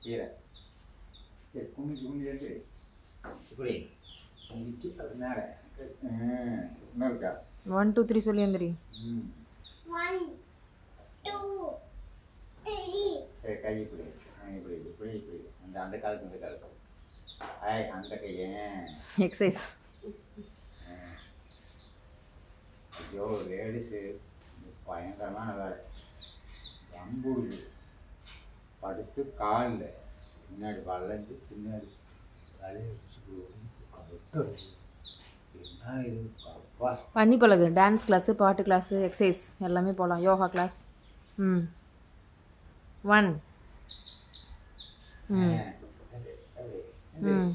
கீழே சரி குமிஞ்சு குமிஞ்சு எடுத்து இப்படி குமிச்சு அது மேலே இன்னொருக்கா ஒன் டூ த்ரீ சொல்லி எந்திரி ம் One, two, three. சரி கை இப்படி ஆ, இப்படி இப்படி இப்படி அந்த அந்த காலுக்கு இந்த காலுக்கு ஆய் அந்த கையை எக்ஸசைஸ் ஐயோ லேடிஸு பயங்கரமான வேலை அம்புடுது படுத்து காலில் முன்னாடி வளைஞ்சு பின்னாடி தலையை வச்சுட்டு கவுத்து என்ன இது அப்பா பண்ணி பழகு டான்ஸ் கிளாஸு பாட்டு கிளாஸு எக்ஸசைஸ் எல்லாமே போகலாம் யோகா கிளாஸ் ம் ஒன் ம் ம்.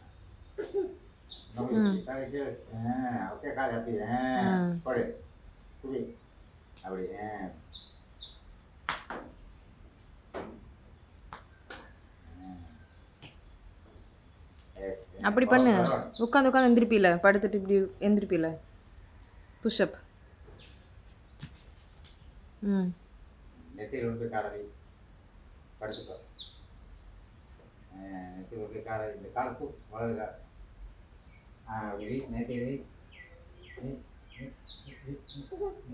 ஓகே கால் அப்படி ம். போடு புடி அப்படி அப்படி பண்ணு உட்காந்து உட்காந்து எந்திரிப்பில படுத்துட்டு இப்படி எந்திரிப்பில புஷ்அப் ம் நெத்தியில் விட்டு காலடி படுத்துக்கோ நெத்தியில் விட்டு காலை இந்த காலை தூ வலது கால் ஆ அப்படி நெத்தியில்